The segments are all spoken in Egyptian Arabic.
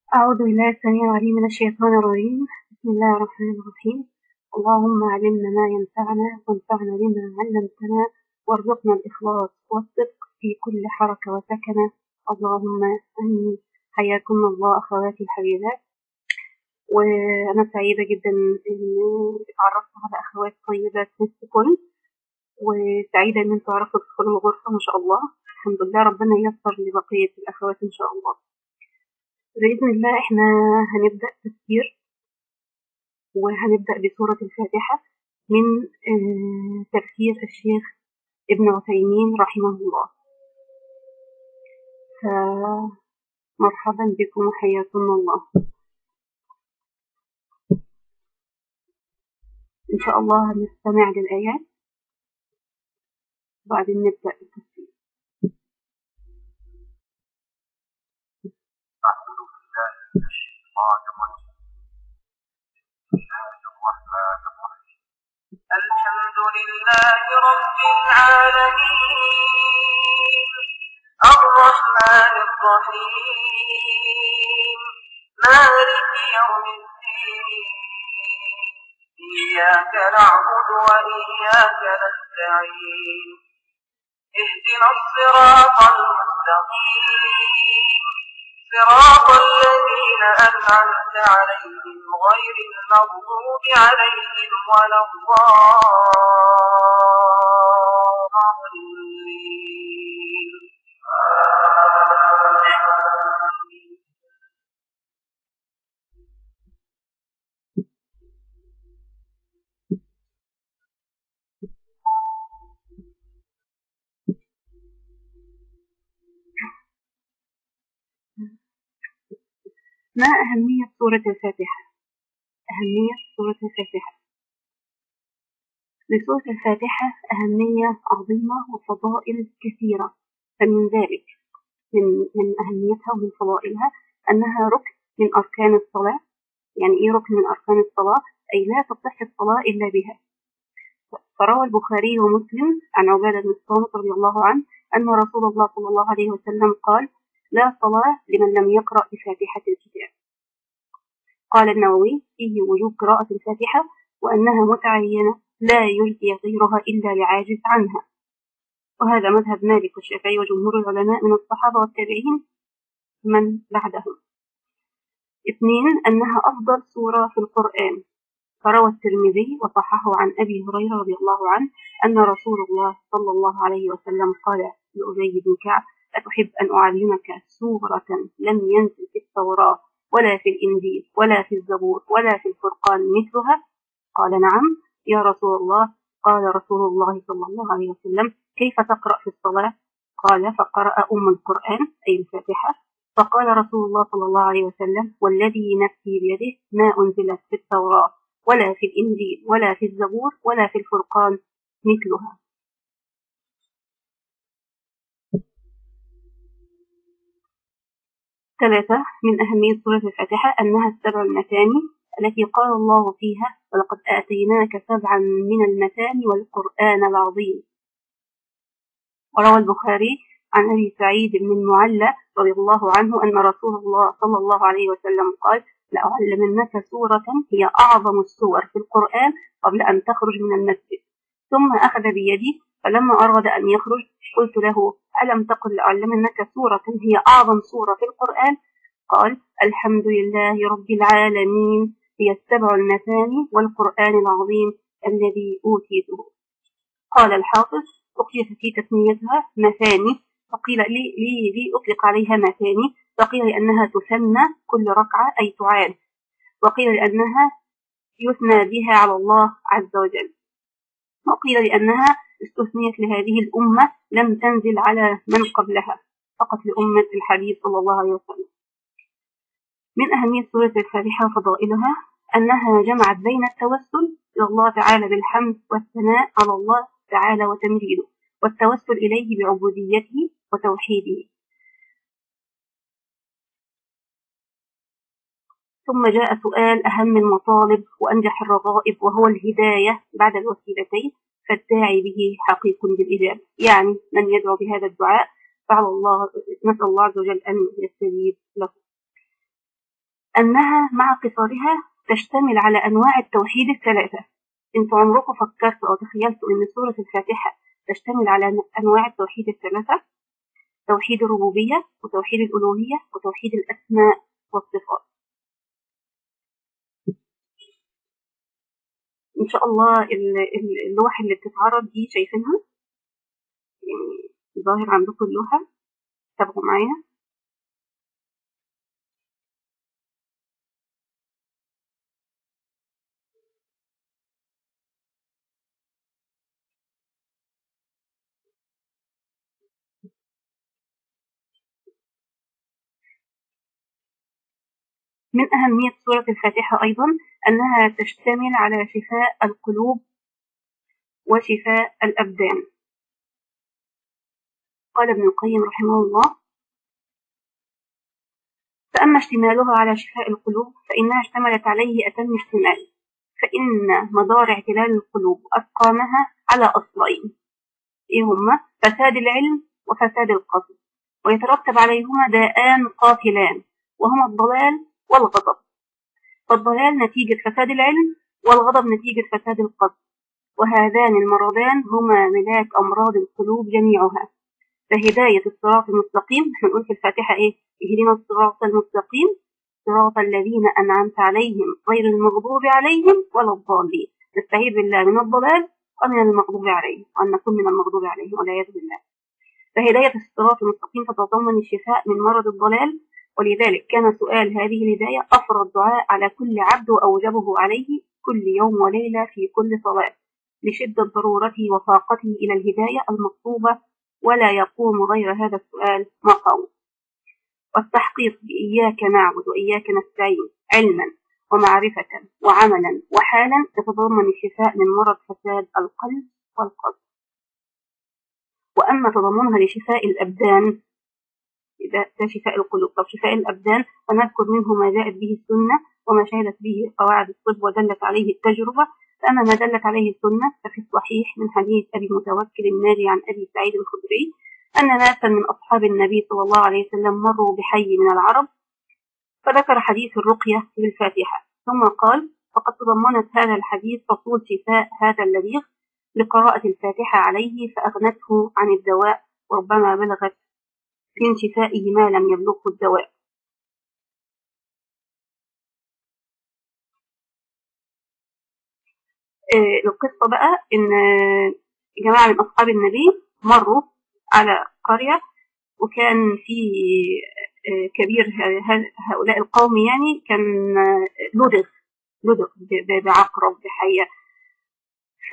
أعوذ بالله السميع العليم من الشيطان الرجيم بسم الله الرحمن الرحيم اللهم علمنا ما ينفعنا وانفعنا بما علمتنا وارزقنا الإخلاص والصدق في كل حركة وسكنة اللهم آمين حياكم الله أخواتي الحبيبات وأنا سعيدة جدا إن اتعرفت على أخوات طيبات مثلكم وسعيدة إن انتوا عرفتوا تدخلوا الغرفة ما شاء الله الحمد لله ربنا ييسر لبقية الأخوات إن شاء الله بإذن الله إحنا هنبدأ تفسير وهنبدأ بسورة الفاتحة من آه، تفسير الشيخ ابن عثيمين رحمه الله فمرحبا بكم وحياكم الله إن شاء الله هنستمع للآيات وبعدين نبدأ التفسير أعوذ بالله من الشيطان الرجيم بسم الله الرحمن الرحيم الحمد لله رب العالمين الرحمن الرحيم مالك يوم الدين إياك نعبد وإياك نستعين اهدنا الصراط المستقيم صراط الذين أنعمت عليهم غير المغضوب عليهم ولا الضالين ما أهمية سورة الفاتحة؟ أهمية سورة الفاتحة لسورة الفاتحة أهمية عظيمة وفضائل كثيرة فمن ذلك من من أهميتها ومن فضائلها أنها ركن من أركان الصلاة يعني إيه ركن من أركان الصلاة؟ أي لا تصح الصلاة إلا بها فروى البخاري ومسلم عن عبادة بن الصامت رضي الله عنه أن رسول الله صلى الله عليه وسلم قال لا صلاة لمن لم يقرأ بفاتحة الكتاب قال النووي فيه وجوب قراءة الفاتحة وأنها متعينة لا يجزي غيرها إلا لعاجز عنها وهذا مذهب مالك والشافعي وجمهور العلماء من الصحابة والتابعين من بعدهم اثنين أنها أفضل سورة في القرآن فروى الترمذي وصححه عن أبي هريرة رضي الله عنه أن رسول الله صلى الله عليه وسلم قال لأبي بن كعب أتحب أن أعلمك سورة لم ينزل في التوراة ولا في الإنجيل ولا في الزبور ولا في الفرقان مثلها قال نعم يا رسول الله قال رسول الله صلى الله عليه وسلم كيف تقرأ في الصلاة قال فقرأ أم القرآن أي الفاتحة فقال رسول الله صلى الله عليه وسلم والذي نفسي بيده ما أنزلت في التوراة ولا في الإنجيل ولا في الزبور ولا في الفرقان مثلها ثلاثة من أهمية سورة الفاتحة أنها السبع المثاني التي قال الله فيها ولقد آتيناك سبعا من المثاني والقرآن العظيم وروى البخاري عن أبي سعيد بن المعلى رضي الله عنه أن رسول الله صلى الله عليه وسلم قال لأعلمنك سورة هي أعظم السور في القرآن قبل أن تخرج من المسجد ثم أخذ بيدي فلما أراد أن يخرج قلت له ألم تقل لأعلمنك سورة هي أعظم سورة في القرآن قال الحمد لله رب العالمين هي السبع المثاني والقرآن العظيم الذي أوتيته قال الحافظ أقيس في تسميتها مثاني فقيل لي, لي, لي أطلق عليها مثاني فقيل لأنها تثنى كل ركعة أي تعاد وقيل لأنها يثنى بها على الله عز وجل وقيل لأنها استثنيت لهذه الأمة لم تنزل على من قبلها فقط لأمة الحبيب صلى الله عليه وسلم من أهمية سورة الفاتحة وفضائلها أنها جمعت بين التوسل إلى الله تعالى بالحمد والثناء على الله تعالى وتمجيده والتوسل إليه بعبوديته وتوحيده ثم جاء سؤال أهم المطالب وأنجح الرغائب وهو الهداية بعد الوسيلتين فالداعي به حقيق بالإجابة يعني من يدعو بهذا الدعاء فعلى الله نسأل الله عز وجل أن يستجيب له أنها مع قصارها تشتمل على أنواع التوحيد الثلاثة انتوا عمركم فكرتوا أو تخيلتوا أن سورة الفاتحة تشتمل على أنواع التوحيد الثلاثة توحيد الربوبية وتوحيد الألوهية وتوحيد الأسماء والصفات إن شاء الله اللوحة اللي بتتعرض دي شايفينها يعني ظاهر عندكم اللوحة تابعوا معايا من أهمية سورة الفاتحة أيضا أنها تشتمل على شفاء القلوب وشفاء الأبدان قال ابن القيم رحمه الله فأما اشتمالها على شفاء القلوب فإنها اشتملت عليه أتم اشتمال فإن مدار اعتلال القلوب أسقامها على أصلين إيه هما فساد العلم وفساد القصد ويترتب عليهما داءان قاتلان وهما الضلال والغضب فالضلال نتيجة فساد العلم والغضب نتيجة فساد القصد وهذان المرضان هما ملاك أمراض القلوب جميعها فهداية الصراط المستقيم احنا نقول في الفاتحة ايه اهدنا الصراط المستقيم صراط الذين أنعمت عليهم غير المغضوب عليهم ولا الضالين نستعيذ بالله من الضلال ومن المغضوب عليهم وأن نكون من المغضوب عليهم والعياذ بالله فهداية الصراط المستقيم تتضمن الشفاء من مرض الضلال ولذلك كان سؤال هذه الهداية أفرض دعاء على كل عبد وأوجبه عليه كل يوم وليلة في كل صلاة لشدة ضرورته وطاقته إلى الهداية المطلوبة ولا يقوم غير هذا السؤال مقام والتحقيق بإياك نعبد وإياك نستعين علما ومعرفة وعملا وحالا تتضمن الشفاء من مرض فساد القلب والقلب وأما تضمنها لشفاء الأبدان ده, ده شفاء القلوب طب شفاء الأبدان فنذكر منه ما جاءت به السنة وما شهدت به قواعد الطب ودلت عليه التجربة فأما ما دلت عليه السنة ففي الصحيح من حديث أبي متوكل الناري عن أبي سعيد الخدري أن ناسا من أصحاب النبي صلى الله عليه وسلم مروا بحي من العرب فذكر حديث الرقية بالفاتحة ثم قال فقد تضمنت هذا الحديث فصول شفاء هذا اللبيغ لقراءة الفاتحة عليه فأغنته عن الدواء وربما بلغت من شفائه ما لم يبلغه الدواء آه القصة بقى إن جماعة من أصحاب النبي مروا على قرية وكان في آه كبير هؤلاء القوم يعني كان لدغ لدغ بعقرب بحية ف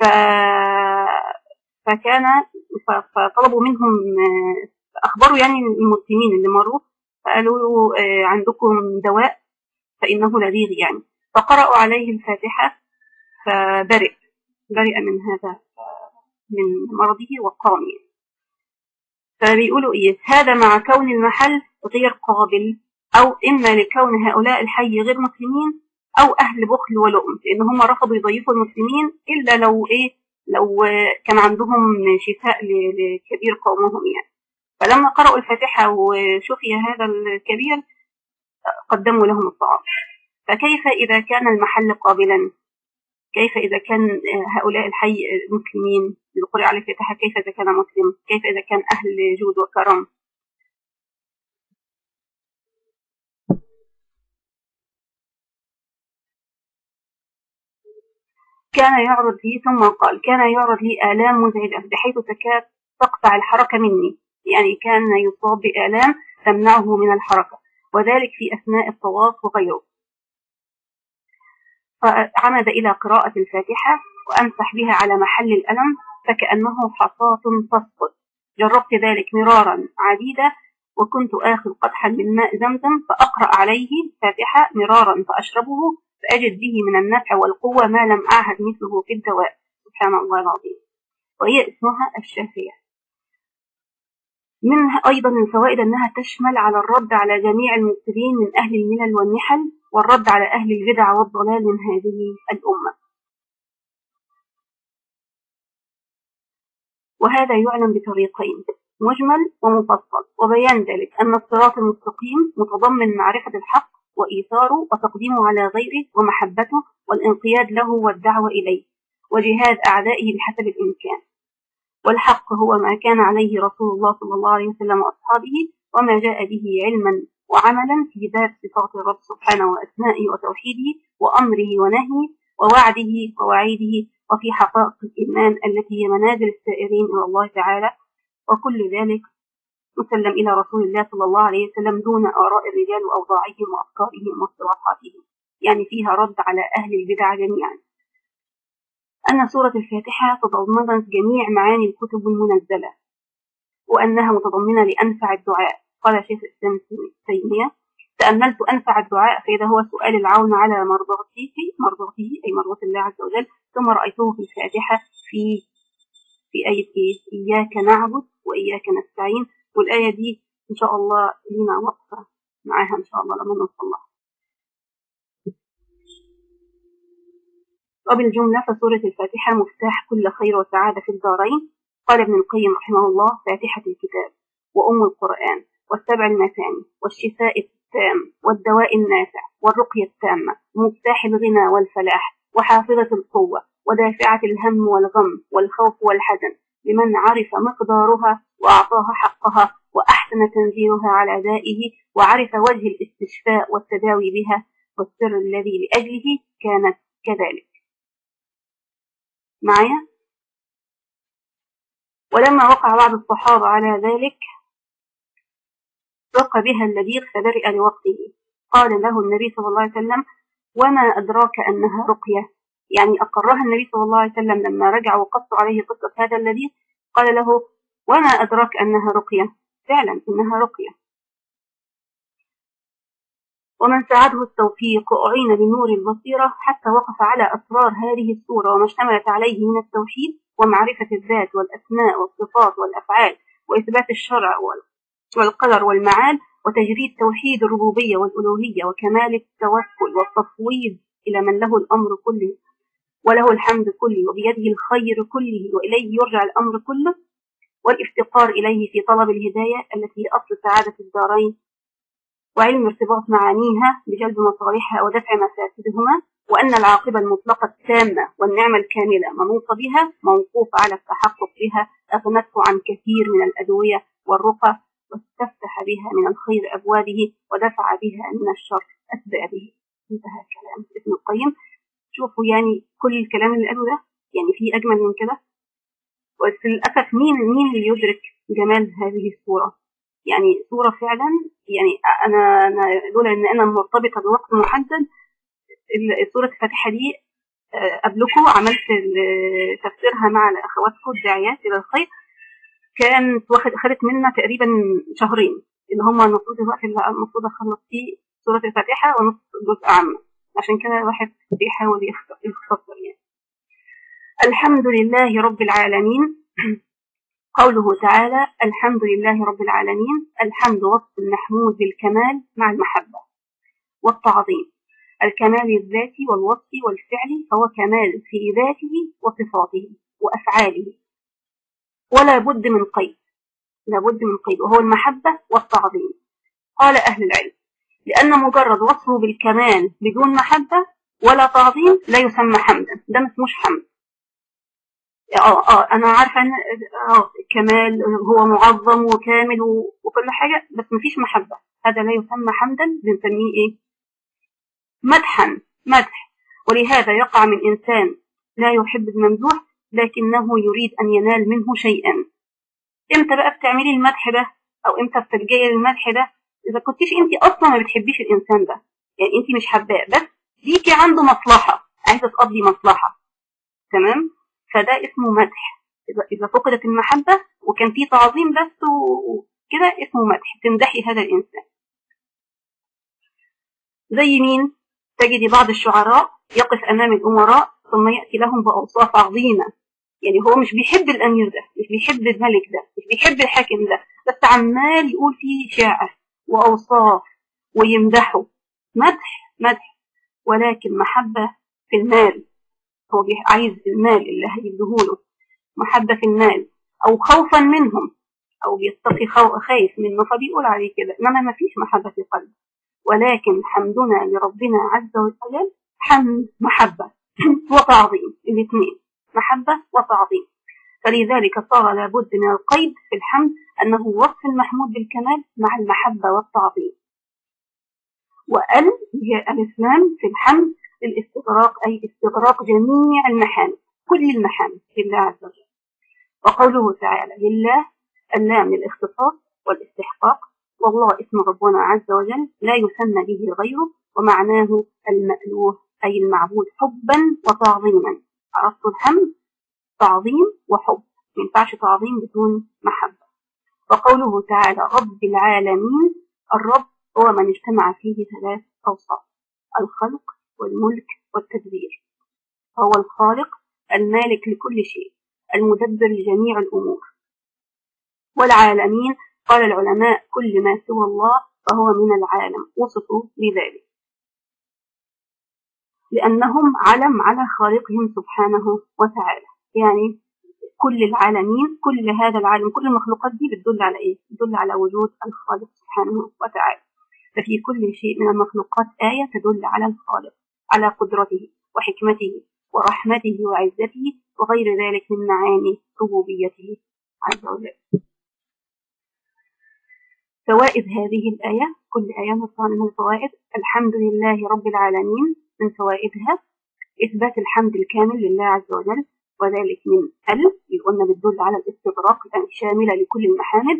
فكان فطلبوا منهم أخبروا يعني المسلمين اللي مروا فقالوا له عندكم دواء فإنه لذيذ يعني فقرأوا عليه الفاتحة فبرئ برئ من هذا من مرضه وقام يعني فبيقولوا إيه هذا مع كون المحل غير قابل أو إما لكون هؤلاء الحي غير مسلمين أو أهل بخل ولؤم لأن هم رفضوا يضيفوا المسلمين إلا لو إيه لو كان عندهم شفاء لكبير قومهم يعني فلما قرأوا الفاتحة وشفي هذا الكبير قدموا لهم الطعام فكيف إذا كان المحل قابلا كيف إذا كان هؤلاء الحي مسلمين اللي قرأ عليه الفاتحة كيف إذا كان مسلم كيف إذا كان أهل جود وكرم كان يعرض لي ثم قال كان يعرض لي آلام مزعجة بحيث تكاد تقطع الحركة مني يعني كان يصاب بآلام تمنعه من الحركة وذلك في أثناء الطواف وغيره فعمد إلى قراءة الفاتحة وأمسح بها على محل الألم فكأنه حصاة تسقط جربت ذلك مرارا عديدة وكنت آخذ قدحا من ماء زمزم فأقرأ عليه الفاتحة مرارا فأشربه فأجد به من النفع والقوة ما لم أعهد مثله في الدواء سبحان الله العظيم وهي اسمها الشافية منها أيضا من فوائد أنها تشمل على الرد على جميع المبتدين من أهل الملل والنحل والرد على أهل البدع والضلال من هذه الأمة وهذا يعلم بطريقين مجمل ومفصل وبيان ذلك أن الصراط المستقيم متضمن معرفة الحق وإيثاره وتقديمه على غيره ومحبته والانقياد له والدعوة إليه وجهاد أعدائه بحسب الإمكان والحق هو ما كان عليه رسول الله صلى الله عليه وسلم وأصحابه وما جاء به علما وعملا في باب صفات الرب سبحانه وأسمائه وتوحيده وأمره ونهيه ووعده ووعيده وفي حقائق الإيمان التي هي منازل السائرين إلى الله تعالى وكل ذلك مسلم إلى رسول الله صلى الله عليه وسلم دون آراء الرجال وأوضاعهم وأفكارهم واصطلاحاتهم يعني فيها رد على أهل البدع جميعا أن سورة الفاتحة تضمنت جميع معاني الكتب المنزلة وأنها متضمنة لأنفع الدعاء قال شيخ الإسلام ابن تيمية تأملت أنفع الدعاء فإذا هو سؤال العون على مرضاته مرضاته أي مرضاة الله عز وجل ثم رأيته في الفاتحة في في آية إيه؟ إياك نعبد وإياك نستعين والآية دي إن شاء الله لينا وقفة معاها إن شاء الله لما نوصل لها وبالجملة فسورة الفاتحة مفتاح كل خير وسعادة في الدارين قال ابن القيم رحمه الله فاتحة الكتاب وأم القرآن والسبع المثاني والشفاء التام والدواء النافع والرقية التامة ومفتاح الغنى والفلاح وحافظة القوة ودافعة الهم والغم والخوف والحزن لمن عرف مقدارها وأعطاها حقها وأحسن تنزيلها على دائه وعرف وجه الاستشفاء والتداوي بها والسر الذي لأجله كانت كذلك معايا ولما وقع بعض الصحابة على ذلك رق بها اللبيغ فبرئ لوقته قال له النبي صلى الله عليه وسلم وما أدراك أنها رقية يعني أقرها النبي صلى الله عليه وسلم لما رجع وقص عليه قصة هذا اللبيغ قال له وما أدراك أنها رقية فعلا إنها رقية ومن ساعده التوفيق وأعين بنور البصيرة حتى وقف على أسرار هذه السورة وما اشتملت عليه من التوحيد ومعرفة الذات والأسماء والصفات والأفعال وإثبات الشرع والقدر والمعاد وتجريد توحيد الربوبية والألوهية وكمال التوكل والتفويض إلى من له الأمر كله وله الحمد كله وبيده الخير كله وإليه يرجع الأمر كله والافتقار إليه في طلب الهداية التي هي أصل سعادة الدارين وعلم ارتباط معانيها بجلب مصالحها ودفع مفاسدهما وأن العاقبة المطلقة التامة والنعمة الكاملة منوطة بها موقوفة على التحقق بها أغنته عن كثير من الأدوية والرقى واستفتح بها من الخير أبوابه ودفع بها من الشر أسبابه انتهى كلام ابن القيم شوفوا يعني كل الكلام اللي قاله ده يعني في أجمل من كده بس للأسف مين مين اللي يدرك جمال هذه الصورة يعني صورة فعلا يعني أنا أنا لولا إن أنا مرتبطة بوقت محدد سورة الفاتحة دي قبلكم عملت تفسيرها مع أخواتكم الداعيات إلى الخير كانت واخد أخدت منا تقريبا شهرين اللي هم المفروض الوقت اللي المفروض أخلص فيه سورة الفاتحة ونص جزء عامة عشان كده الواحد بيحاول يختصر يعني الحمد لله رب العالمين قوله تعالى الحمد لله رب العالمين الحمد وصف المحمود بالكمال مع المحبة والتعظيم الكمال الذاتي والوصف والفعل فهو كمال في ذاته وصفاته وأفعاله ولا بد من قيد لا بد من قيد وهو المحبة والتعظيم قال أهل العلم لأن مجرد وصفه بالكمال بدون محبة ولا تعظيم لا يسمى حمدا ده ما اسموش حمد اه اه انا عارفه ان اه كمال هو معظم وكامل وكل حاجه بس مفيش محبه هذا لا يسمى حمدا بنسميه ايه مدحا مدح ولهذا يقع من انسان لا يحب الممدوح لكنه يريد ان ينال منه شيئا امتى بقى بتعملي المدح ده او امتى بتلجئي للمدح ده اذا كنتيش انت اصلا ما بتحبيش الانسان ده يعني انت مش حباه بس ليكي عنده مصلحه عايزه تقضي مصلحه تمام فده اسمه مدح إذا فقدت المحبة وكان في تعظيم بس وكده اسمه مدح تمدحي هذا الإنسان زي مين تجدي بعض الشعراء يقف أمام الأمراء ثم يأتي لهم بأوصاف عظيمة يعني هو مش بيحب الأمير ده مش بيحب الملك ده مش بيحب الحاكم ده بس عمال يقول فيه شعر وأوصاف ويمدحه مدح مدح ولكن محبة في المال هو عايز المال اللي هيديهوله محبة في المال أو خوفا منهم أو بيتقي خايف منه فبيقول عليه كده إنما ما فيش محبة في قلبه ولكن حمدنا لربنا عز وجل حمد محبة وتعظيم الاثنين محبة وتعظيم فلذلك صار لابد من القيد في الحمد أنه وصف المحمود بالكمال مع المحبة والتعظيم وأل هي الإسلام في الحمد للاستغراق أي استغراق جميع المحامد كل المحامد لله عز وجل وقوله تعالى لله اللام للاختصاص والاستحقاق والله اسم ربنا عز وجل لا يسمى به غيره ومعناه المألوه أي المعبود حبا وتعظيما عرفت الحمد تعظيم وحب ما ينفعش تعظيم بدون محبة وقوله تعالى رب العالمين الرب هو من اجتمع فيه ثلاث أوصاف الخلق والملك والتدبير هو الخالق المالك لكل شيء المدبر لجميع الأمور والعالمين قال العلماء كل ما سوى الله فهو من العالم وصفوا بذلك لأنهم علم على خالقهم سبحانه وتعالى يعني كل العالمين كل هذا العالم كل المخلوقات دي بتدل على ايه؟ بتدل على وجود الخالق سبحانه وتعالى ففي كل شيء من المخلوقات آية تدل على الخالق على قدرته وحكمته ورحمته وعزته وغير ذلك من معاني ربوبيته عز وجل فوائد هذه الآية كل آية مطلع منها الفوائد الحمد لله رب العالمين من فوائدها إثبات الحمد الكامل لله عز وجل وذلك من ال اللي قلنا بتدل على الاستغراق يعني شاملة لكل المحامد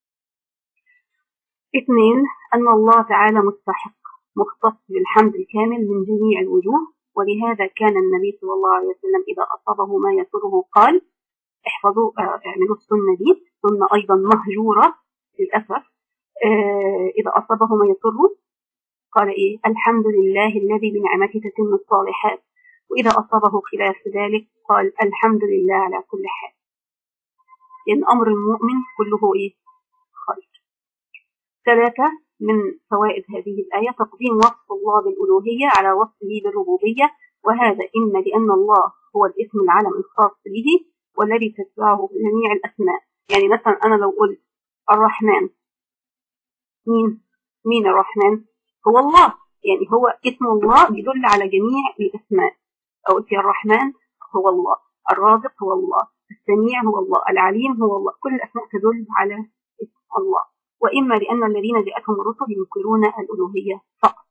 اثنين أن الله تعالى مستحق مختص بالحمد الكامل من جميع الوجوه ولهذا كان النبي صلى الله عليه وسلم إذا أصابه ما يسره قال احفظوا آه، اعملوا السنة دي سنة أيضا مهجورة للأسف آه، إذا أصابه ما يسره قال إيه الحمد لله الذي بنعمته تتم الصالحات وإذا أصابه خلاف ذلك قال الحمد لله على كل حال لأن أمر المؤمن كله إيه خير ثلاثة من فوائد هذه الآية تقديم وصف الله بالألوهية على وصفه بالربوبية وهذا إما لأن الله هو الاسم العلم الخاص به والذي تتبعه جميع الأسماء يعني مثلا أنا لو قلت الرحمن مين مين الرحمن هو الله يعني هو اسم الله يدل على جميع الأسماء أو قلت الرحمن هو الله الرازق هو الله السميع هو الله العليم هو الله كل الأسماء تدل على اسم الله وإما لأن الذين جاءتهم الرسل ينكرون الألوهية فقط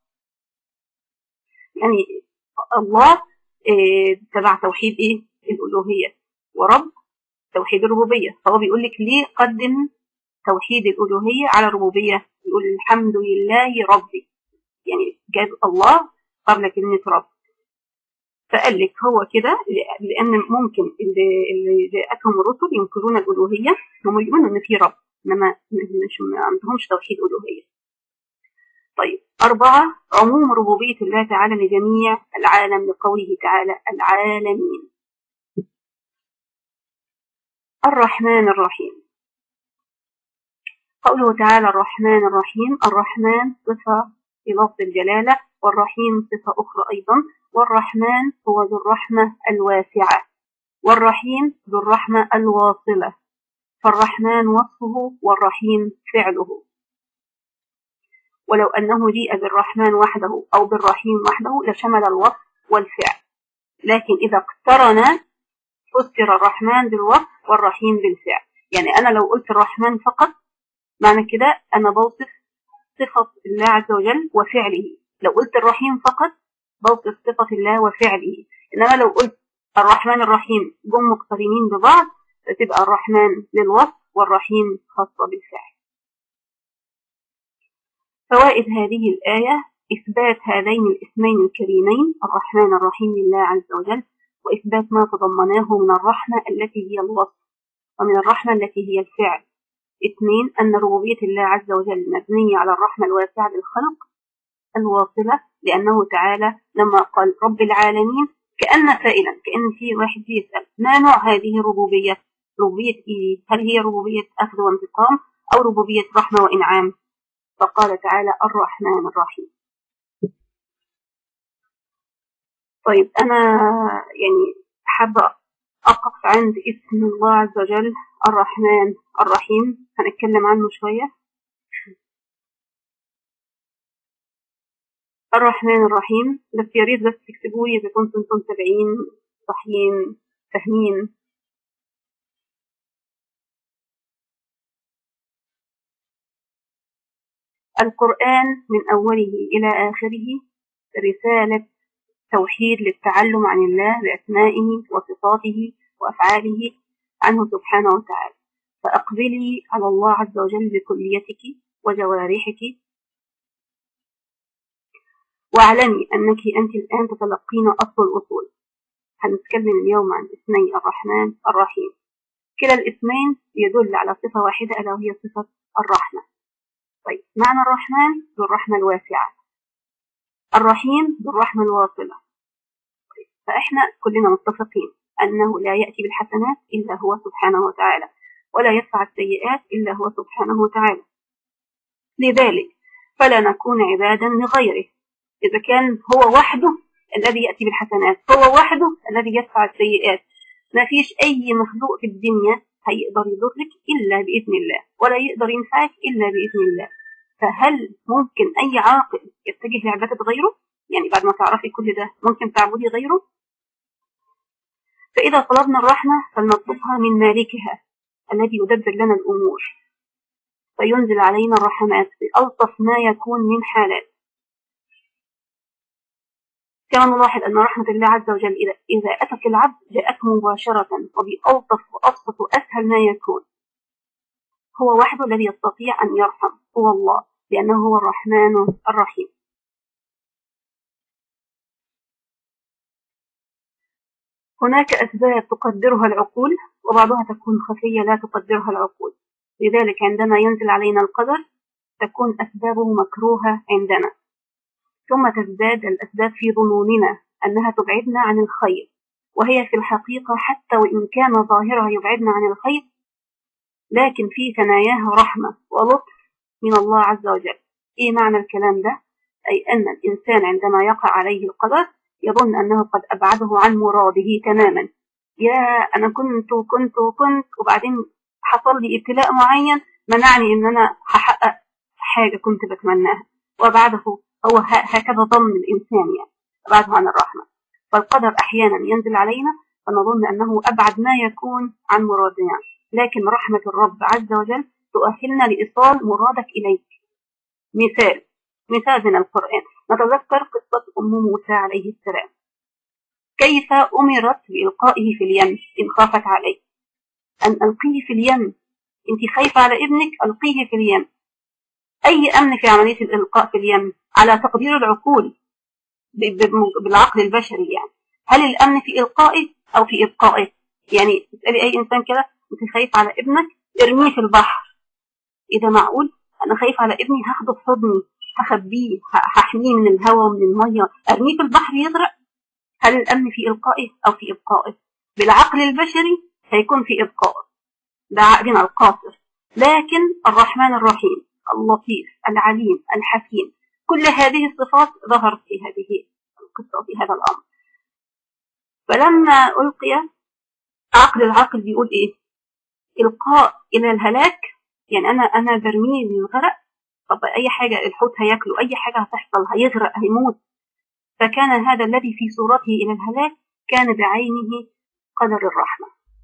يعني الله إيه تبع توحيد إيه الألوهية ورب توحيد الربوبية فهو بيقول لك ليه قدم توحيد الألوهية على الربوبية يقول الحمد لله ربي يعني جاب الله قبل كلمة رب فقال لك هو كده لأن ممكن اللي, اللي جاءتهم الرسل ينكرون الألوهية هم يؤمنوا إن في رب إنما مش ما عندهمش توحيد ألوهية طيب أربعة عموم ربوبية الله تعالى لجميع العالم لقوله تعالى العالمين الرحمن الرحيم قوله تعالى الرحمن الرحيم الرحمن صفة في لفظ الجلالة والرحيم صفة أخرى أيضا والرحمن هو ذو الرحمة الواسعة والرحيم ذو الرحمة الواصلة فالرحمن وصفه والرحيم فعله ولو أنه جيء بالرحمن وحده أو بالرحيم وحده لشمل الوصف والفعل لكن إذا اقترن فسر الرحمن بالوصف والرحيم بالفعل يعني أنا لو قلت الرحمن فقط معنى كده أنا بوصف صفة الله عز وجل وفعله لو قلت الرحيم فقط بوصف صفة الله وفعله إنما لو قلت الرحمن الرحيم جم مقترنين ببعض فتبقى الرحمن للوصف والرحيم خاصة بالفعل فوائد هذه الآية إثبات هذين الاسمين الكريمين الرحمن الرحيم لله عز وجل وإثبات ما تضمناه من الرحمة التي هي الوصف ومن الرحمة التي هي الفعل اثنين أن ربوبية الله عز وجل مبنية على الرحمة الواسعة للخلق الواصلة لأنه تعالى لما قال رب العالمين كأن سائلا كأن في واحد يسأل ما نوع هذه الربوبية ربوبية إيه؟ هل هي ربوبية أخذ وانتقام أو ربوبية رحمة وإنعام فقال تعالى الرحمن الرحيم طيب أنا يعني حابة أقف عند اسم الله عز وجل الرحمن الرحيم هنتكلم عنه شوية الرحمن الرحيم بس يا ريت بس تكتبوا لي إذا كنتم انتم متابعين صحيين فاهمين القرآن من أوله إلى آخره رسالة توحيد للتعلم عن الله بأسمائه وصفاته وأفعاله عنه سبحانه وتعالى فأقبلي على الله عز وجل بكليتك وجوارحك واعلمي أنك أنت الآن تتلقين أصل الأصول هنتكلم اليوم عن اسمي الرحمن الرحيم كلا الاسمين يدل على صفة واحدة ألا وهي صفة الرحمة طيب معنى الرحمن ذو الرحمة الواسعة الرحيم ذو الرحمة الواصلة طيب فإحنا كلنا متفقين أنه لا يأتي بالحسنات إلا هو سبحانه وتعالى ولا يدفع السيئات إلا هو سبحانه وتعالى لذلك فلا نكون عبادا لغيره إذا كان هو وحده الذي يأتي بالحسنات هو وحده الذي يدفع السيئات ما فيش أي مخلوق في الدنيا هيقدر يضرك إلا بإذن الله ولا يقدر ينفعك إلا بإذن الله فهل ممكن أي عاقل يتجه لعبادة غيره؟ يعني بعد ما تعرفي كل ده ممكن تعبدي غيره؟ فإذا طلبنا الرحمة فلنطلبها من مالكها الذي يدبر لنا الأمور فينزل علينا الرحمات بألطف ما يكون من حالات كما نلاحظ أن رحمة الله عز وجل إذا, إذا أتت العبد جاءته مباشرة وبألطف وأبسط وأسهل ما يكون هو وحده الذي يستطيع أن يرحم هو الله لأنه هو الرحمن الرحيم هناك أسباب تقدرها العقول وبعضها تكون خفية لا تقدرها العقول لذلك عندما ينزل علينا القدر تكون أسبابه مكروهة عندنا ثم تزداد الأسباب في ظنوننا أنها تبعدنا عن الخير وهي في الحقيقة حتى وإن كان ظاهرها يبعدنا عن الخير لكن في ثناياها رحمة ولطف من الله عز وجل إيه معنى الكلام ده؟ أي أن الإنسان عندما يقع عليه القدر يظن أنه قد أبعده عن مراده تماما يا أنا كنت وكنت وكنت وبعدين حصل لي ابتلاء معين منعني إن أنا هحقق حاجة كنت بتمناها وبعده هو هكذا ظن الإنسان يعني أبعده عن الرحمة فالقدر أحيانا ينزل علينا فنظن أنه أبعد ما يكون عن مرادنا لكن رحمة الرب عز وجل تؤهلنا لإيصال مرادك إليك مثال مثال من القرآن نتذكر قصة أم موسى عليه السلام كيف أمرت بإلقائه في اليم إن خافت عليه أن ألقيه في اليم أنت خايفة على ابنك ألقيه في اليم أي أمن في عملية الإلقاء في اليم على تقدير العقول بالعقل البشري يعني هل الأمن في إلقائه أو في إبقائه يعني تسألي أي إنسان كده أنت خايف على ابنك ارميه في البحر إذا معقول أنا خايف على ابني هاخده في حضني هخبيه هحميه من الهواء ومن المية أرميه في البحر يغرق هل الأمن في إلقائه أو في إبقائه بالعقل البشري هيكون في إبقائه ده عقلنا القاصر لكن الرحمن الرحيم اللطيف العليم الحكيم كل هذه الصفات ظهرت في هذه القصة في هذا الأمر فلما ألقي عقل العقل بيقول إيه إلقاء إلى الهلاك يعني أنا أنا برميه للغرق طب أي حاجة الحوت هياكله أي حاجة هتحصل هيغرق هيموت فكان هذا الذي في صورته إلى الهلاك كان بعينه قدر الرحمة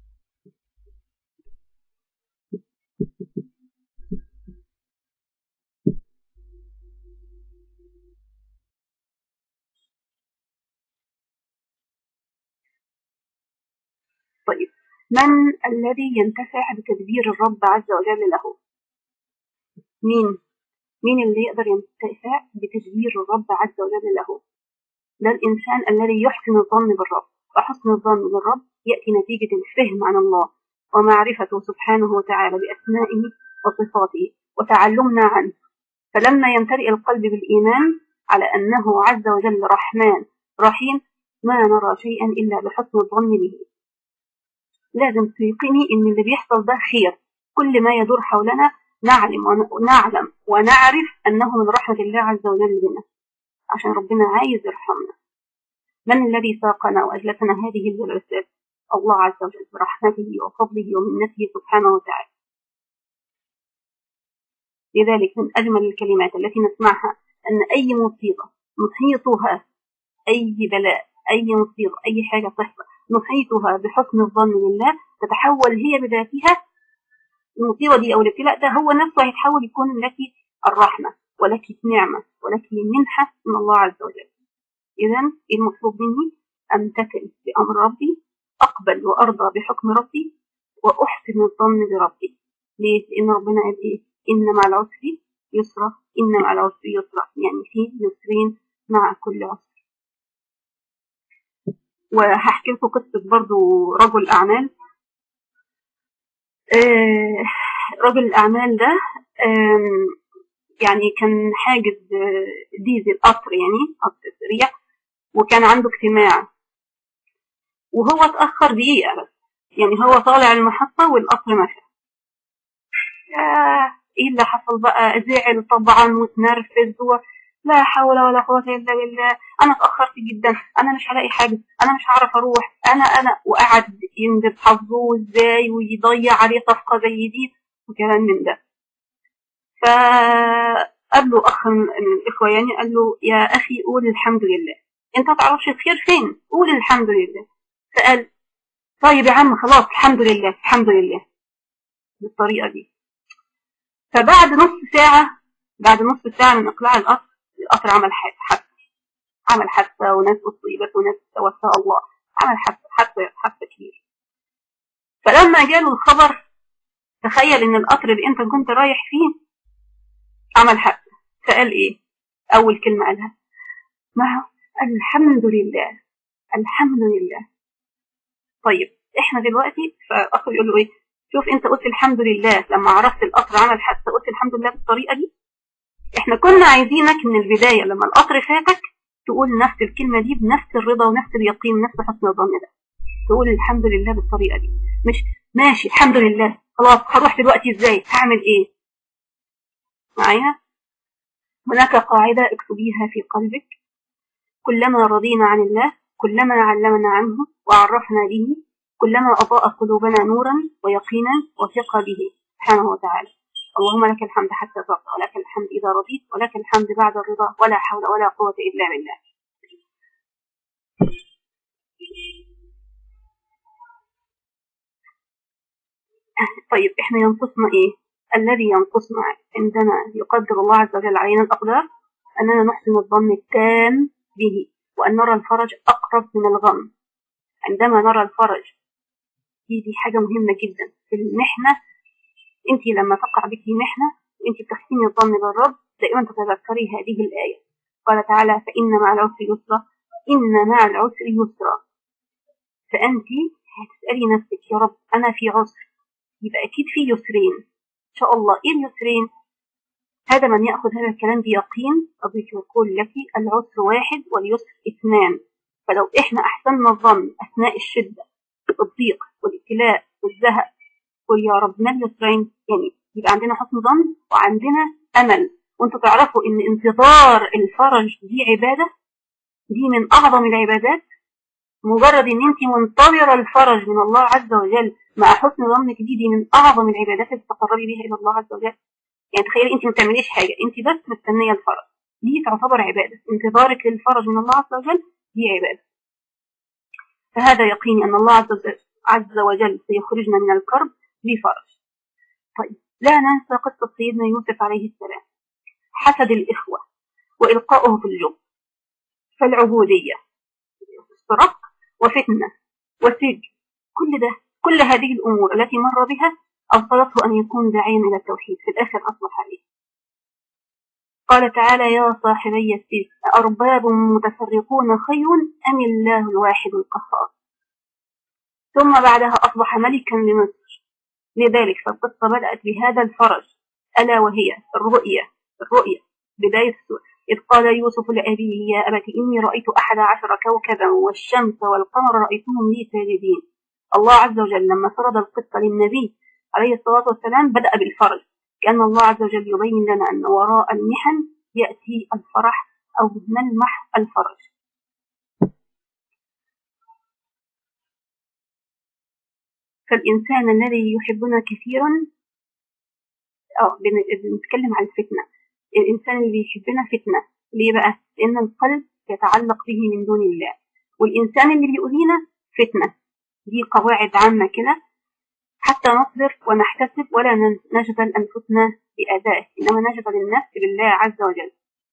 طيب من الذي ينتفع بتدبير الرب عز وجل له مين مين اللي يقدر ينتفع بتدبير الرب عز وجل له ده الإنسان الذي يحسن الظن بالرب وحسن الظن بالرب يأتي نتيجة الفهم عن الله ومعرفته سبحانه وتعالى بأسمائه وصفاته وتعلمنا عنه فلما يمتلئ القلب بالإيمان على أنه عز وجل رحمن رحيم ما نرى شيئا إلا بحسن الظن به لازم تيقني ان اللي بيحصل ده خير كل ما يدور حولنا نعلم ونعلم ونعرف انه من رحمة الله عز وجل بنا عشان ربنا عايز يرحمنا من الذي ساقنا واجلسنا هذه الجلسات الله عز وجل برحمته وفضله ومنته سبحانه وتعالى لذلك من اجمل الكلمات التي نسمعها ان اي مصيبه نحيطها أي بلاء أي مصيبة أي حاجة تحصل نحيطها بحسن الظن بالله تتحول هي بذاتها المصيبة دي أو الابتلاء ده هو نفسه هيتحول يكون لك الرحمة ولك نعمة ولك منحة من الله عز وجل إذا المطلوب مني أمتثل بأمر ربي أقبل وأرضى بحكم ربي وأحسن الظن بربي ليه؟ لأن ربنا قال إيه؟ إن مع العسر يسرا إن مع العسر يسرا يعني في يسرين مع كل عسر وهحكي لكم قصة برضو رجل أعمال آه رجل الأعمال ده آم، يعني كان حاجز آه، ديزل قطر يعني قطر سريع وكان عنده اجتماع وهو اتأخر دقيقة بس يعني هو طالع المحطة والقطر مشى آه، ايه اللي حصل بقى زعل طبعا واتنرفز و... لا حول ولا قوة إلا بالله أنا اتأخرت جدا أنا مش هلاقي حاجة أنا مش هعرف أروح أنا أنا وقعد يندب حظه إزاي ويضيع عليه صفقة زي دي وكلام من ده فقال له أخ من الإخوة يعني قال له يا أخي قول الحمد لله أنت ما تعرفش الخير فين قول الحمد لله فقال طيب يا عم خلاص الحمد لله الحمد لله بالطريقة دي فبعد نص ساعة بعد نص ساعة من إقلاع القطر القطر عمل حادثة عمل حادثة وناس أصيبت وناس توفى الله عمل حادثة حادثة حادثة كبيرة فلما جاله الخبر تخيل إن القطر اللي أنت كنت رايح فيه عمل حادثة فقال إيه؟ أول كلمة قالها ما هو الحمد لله الحمد لله طيب إحنا دلوقتي فالأخ يقول له إيه؟ شوف أنت قلت الحمد لله لما عرفت القطر عمل حادثة قلت الحمد لله بالطريقة دي احنا كنا عايزينك من البداية لما القطر فاتك تقول نفس الكلمة دي بنفس الرضا ونفس اليقين ونفس حسن الظن ده تقول الحمد لله بالطريقة دي مش ماشي الحمد لله خلاص هروح دلوقتي ازاي هعمل ايه معايا هناك قاعدة اكتبيها في قلبك كلما رضينا عن الله كلما علمنا عنه وعرفنا به كلما أضاء قلوبنا نورا ويقينا وثقة به سبحانه وتعالى اللهم لك الحمد حتى ترضى ولك الحمد إذا رضيت ولك الحمد بعد الرضا ولا حول ولا قوة إلا بالله طيب احنا ينقصنا ايه الذي ينقصنا عندما يقدر الله عز وجل علينا الأقدار أننا نحسن الظن التام به وأن نرى الفرج أقرب من الغم عندما نرى الفرج دي دي حاجة مهمة جدا في المحنة انت لما تقع بك محنة انت بتحسني الظن بالرب دائما تتذكري هذه الآية قال تعالى فإن مع العسر يسرا إن مع العسر يسرا فأنت هتسألي نفسك يا رب أنا في عسر يبقى أكيد في يسرين إن شاء الله إيه اليسرين هذا من يأخذ هذا الكلام بيقين أبيك يقول لك العسر واحد واليسر اثنان فلو إحنا أحسننا الظن أثناء الشدة والضيق والابتلاء والزهق قل يا رب ما اليسرين يعني يبقى عندنا حسن ظن وعندنا أمل وانتوا تعرفوا إن انتظار الفرج دي عبادة دي من أعظم العبادات مجرد إن أنت منتظرة الفرج من الله عز وجل مع حسن ظنك دي دي من أعظم العبادات اللي تقربي بها إلى الله عز وجل يعني تخيلي أنت ما بتعمليش حاجة أنت بس مستنية الفرج دي تعتبر عبادة انتظارك للفرج من الله عز وجل دي عبادة فهذا يقيني أن الله عز وجل, عز وجل سيخرجنا من الكرب بفرج طيب لا ننسى قصة سيدنا يوسف عليه السلام حسد الإخوة وإلقاؤه في الجب فالعبودية افتراق وفتنة وسجن كل ده كل هذه الأمور التي مر بها أوصلته أن يكون داعيا إلى التوحيد في الآخر أصبح عليه قال تعالى يا صاحبي السجن أأرباب متفرقون خير أم الله الواحد القهار ثم بعدها أصبح ملكا لمصر لذلك فالقصة بدأت بهذا الفرج ألا وهي الرؤية الرؤية بداية السورة إذ قال يوسف لأبيه يا أبت إني رأيت أحد عشر كوكبا والشمس والقمر رأيتهم لي ساجدين الله عز وجل لما فرض القصة للنبي عليه الصلاة والسلام بدأ بالفرج كأن الله عز وجل يبين لنا أن وراء المحن يأتي الفرح أو ملمح الفرج فالإنسان الذي يحبنا كثيرا أو بنتكلم عن الفتنة الإنسان اللي يحبنا فتنة ليه بقى؟ لأن القلب يتعلق به من دون الله والإنسان اللي بيؤذينا فتنة دي قواعد عامة كده حتى نصبر ونحتسب ولا ن- نجبل أنفسنا بأدائه إنما نجبل النفس بالله عز وجل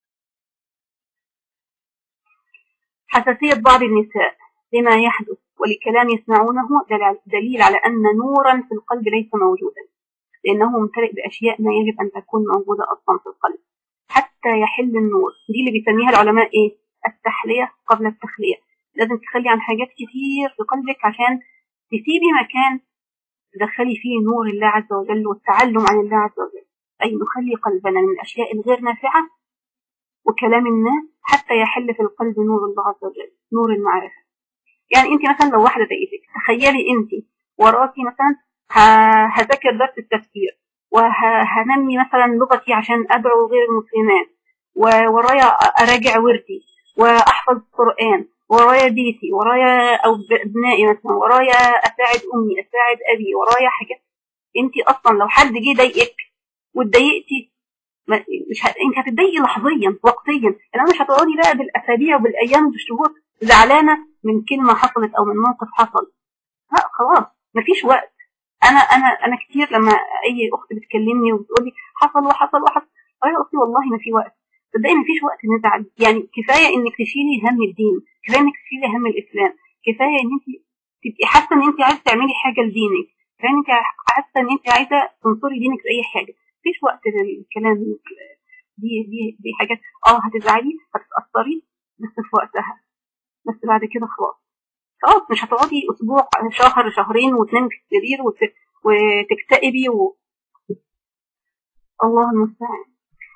حساسية بعض النساء لما يحدث ولكلام يسمعونه دل- دليل على أن نورا في القلب ليس موجودا لأنه ممتلئ بأشياء ما يجب أن تكون موجودة أصلا في القلب حتى يحل النور دي اللي بيسميها العلماء إيه التحلية قبل التخلية لازم تخلي عن حاجات كتير في قلبك عشان تسيبي مكان تدخلي فيه نور الله عز وجل والتعلم عن الله عز وجل أي نخلي قلبنا من الأشياء الغير نافعة وكلام الناس حتى يحل في القلب نور الله عز وجل نور المعرفة يعني انت مثلا لو واحدة ضايقتك تخيلي انت وراكي مثلا ه- هذاكر درس التفسير وهنمي مثلا لغتي عشان ادعو غير المسلمات وورايا اراجع وردي واحفظ القران ورايا بيتي ورايا او ب- ابنائي مثلا ورايا اساعد امي اساعد ابي ورايا حاجات انت اصلا لو حد جه ضايقك واتضايقتي ما- مش ه... انت هتتضايقي لحظيا وقتيا انما مش هتقعدي بقى بالاسابيع وبالايام وبالشهور زعلانه من كلمه حصلت او من موقف حصل لا خلاص مفيش وقت انا انا انا كتير لما اي اخت بتكلمني وبتقولي حصل وحصل وحصل اه يا اختي والله ما في وقت صدقني مفيش وقت نزعل يعني كفايه انك تشيلي هم الدين كفايه انك تشيلي هم الاسلام كفايه ان انت تبقي حاسه ان انت عايزه تعملي حاجه لدينك كفايه ان انت حاسه ان انت عايزه تنصري دينك في اي حاجه مفيش وقت للكلام دي دي دي حاجات اه هتزعلي هتتاثري بس في وقتها بس بعد كده خلاص خلاص مش هتقعدي اسبوع شهر شهرين وتنامي في السرير وت... وتكتئبي و... الله المستعان